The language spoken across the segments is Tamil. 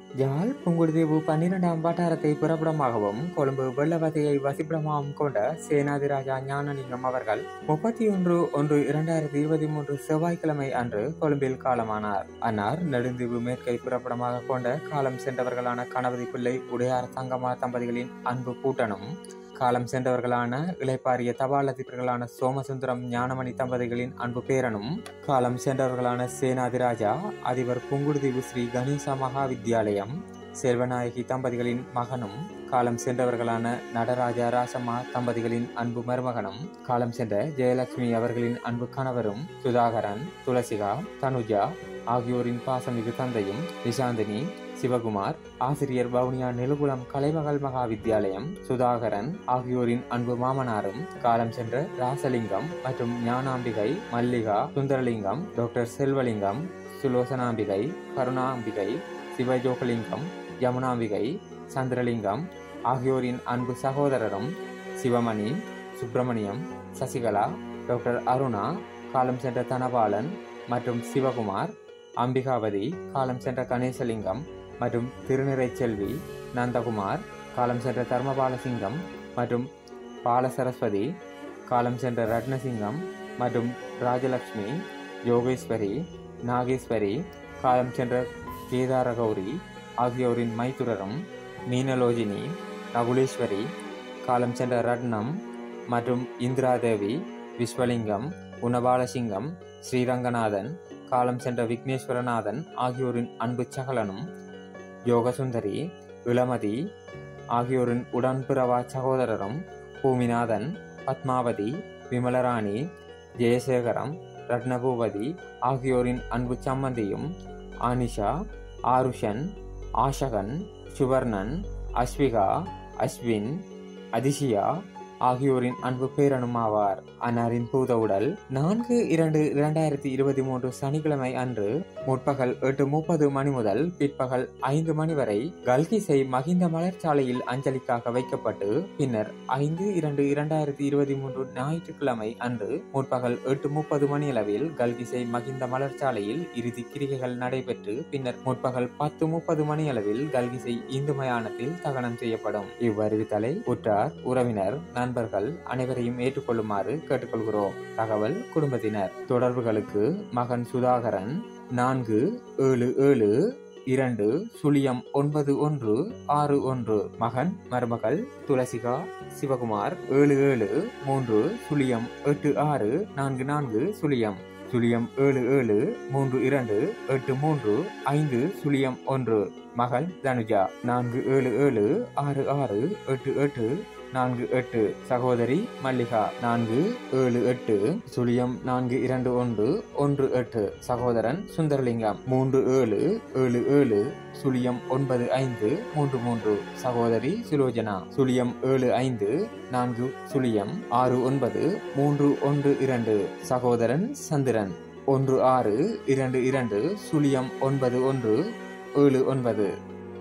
யாழ் புங்குடுதீவு பன்னிரெண்டாம் வட்டாரத்தை புறப்படமாகவும் கொழும்பு வெள்ளவதையை வசிப்பிடமாகவும் கொண்ட சேனாதிராஜா ஞானலிங்கம் அவர்கள் முப்பத்தி ஒன்று ஒன்று இரண்டாயிரத்தி இருபத்தி மூன்று செவ்வாய்க்கிழமை அன்று கொழும்பில் காலமானார் அன்னார் நெடுந்தீவு மேற்கை புறப்படமாக கொண்ட காலம் சென்றவர்களான கணபதி பிள்ளை உடையார் தங்கம்மா தம்பதிகளின் அன்பு கூட்டனும் காலம் சென்றவர்களான இளைப்பாரிய தபால் அதிபர்களான சோமசுந்தரம் ஞானமணி தம்பதிகளின் அன்பு பேரனும் காலம் சென்றவர்களான சேனாதிராஜா அதிபர் புங்குடுதீவு ஸ்ரீ கணேசா மகா வித்யாலயம் செல்வநாயகி தம்பதிகளின் மகனும் காலம் சென்றவர்களான நடராஜா ராசம்மா தம்பதிகளின் அன்பு மருமகனும் காலம் சென்ற ஜெயலட்சுமி அவர்களின் அன்பு கணவரும் சுதாகரன் துளசிகா தனுஜா ஆகியோரின் பாசமிகு தந்தையும் நிஷாந்தினி சிவகுமார் ஆசிரியர் வவுனியா நெலுகுளம் கலைமகள் மகா வித்யாலயம் சுதாகரன் ஆகியோரின் அன்பு மாமனாரும் காலம் சென்ற ராசலிங்கம் மற்றும் ஞானாம்பிகை மல்லிகா சுந்தரலிங்கம் டாக்டர் செல்வலிங்கம் சுலோசனாம்பிகை கருணாம்பிகை சிவஜோகலிங்கம் யமுனாம்பிகை சந்திரலிங்கம் ஆகியோரின் அன்பு சகோதரரும் சிவமணி சுப்பிரமணியம் சசிகலா டாக்டர் அருணா காலம் சென்ற தனபாலன் மற்றும் சிவகுமார் அம்பிகாவதி காலம் சென்ற கணேசலிங்கம் மற்றும் திருநிறைச்செல்வி நந்தகுமார் காலம் சென்ற தர்மபாலசிங்கம் மற்றும் பாலசரஸ்வதி காலம் சென்ற ரத்னசிங்கம் மற்றும் ராஜலக்ஷ்மி யோகேஸ்வரி நாகேஸ்வரி காலம் சென்ற கேதாரகௌரி ஆகியோரின் மைத்துரரும் மீனலோஜினி நகுலேஸ்வரி காலம் சென்ற ரட்னம் மற்றும் இந்திராதேவி விஸ்வலிங்கம் குணபாலசிங்கம் ஸ்ரீரங்கநாதன் காலம் சென்ற விக்னேஸ்வரநாதன் ஆகியோரின் அன்பு சகலனும் யோகசுந்தரி இளமதி ஆகியோரின் உடன்பிறவா சகோதரரும் பூமிநாதன் பத்மாவதி விமலராணி ஜெயசேகரம் ரத்னபூபதி ஆகியோரின் அன்பு சம்மந்தியும் ஆனிஷா ஆருஷன் ஆஷகன் சுவர்ணன் அஸ்விகா அஸ்வின் அதிஷியா ஆகியோரின் அன்பு பேரனும் ஆவார் அன்னாரின் பூத உடல் நான்கு இரண்டு இரண்டாயிரத்தி இருபத்தி மூன்று சனிக்கிழமை அன்று முற்பகல் எட்டு முப்பது மணி முதல் பிற்பகல் ஐந்து மணி வரை கல்கிசை மகிந்த மலர்ச்சாலையில் அஞ்சலிக்காக வைக்கப்பட்டு பின்னர் ஐந்து இரண்டு இரண்டாயிரத்தி இருபத்தி மூன்று ஞாயிற்றுக்கிழமை அன்று முற்பகல் எட்டு முப்பது மணியளவில் கல்கிசை மகிந்த மலர்ச்சாலையில் இறுதி கிரிகைகள் நடைபெற்று பின்னர் முற்பகல் பத்து முப்பது மணியளவில் கல்கிசை இந்து மயானத்தில் தகனம் செய்யப்படும் இவ்வறிவித்தலை உற்றார் உறவினர் நண்பர்கள் அனைவரையும் ஏற்றுக்கொள்ளுமாறு கேட்டுக்கொள்கிறோம் தகவல் குடும்பத்தினர் தொடர்புகளுக்கு மகன் சுதாகரன் நான்கு ஏழு ஏழு இரண்டு சுழியம் ஒன்பது ஒன்று ஆறு ஒன்று மகன் மருமகள் துளசிகா சிவகுமார் ஏழு ஏழு மூன்று சுழியம் எட்டு ஆறு நான்கு நான்கு சுழியம் சுழியம் ஏழு ஏழு மூன்று இரண்டு எட்டு மூன்று ஐந்து சுழியம் ஒன்று மகள் தனுஜா நான்கு ஏழு ஏழு ஆறு ஆறு எட்டு எட்டு நான்கு எட்டு சகோதரி மல்லிகா நான்கு ஏழு எட்டு சுழியம் நான்கு இரண்டு ஒன்று ஒன்று எட்டு சகோதரன் சுந்தரலிங்கம் மூன்று ஏழு ஏழு ஏழு சுழியம் ஒன்பது ஐந்து மூன்று மூன்று சகோதரி சுலோஜனா சுழியம் ஏழு ஐந்து நான்கு சுழியம் ஆறு ஒன்பது மூன்று ஒன்று இரண்டு சகோதரன் சந்திரன் ஒன்று ஆறு இரண்டு இரண்டு சுழியம் ஒன்பது ஒன்று ஏழு ஒன்பது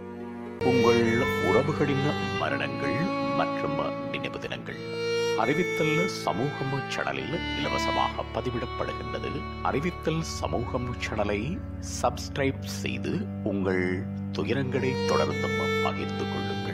உங்கள் உறவுகளின் மரணங்கள் மற்றும் நினைவு தினங்கள் அறிவித்தல் சமூகம் சேனலில் இலவசமாக பதிவிடப்படுகின்றது அறிவித்தல் சமூகம் சேனலை சப்ஸ்கிரைப் செய்து உங்கள் துயரங்களை தொடர்ந்தும் பகிர்ந்து கொள்ளுங்கள்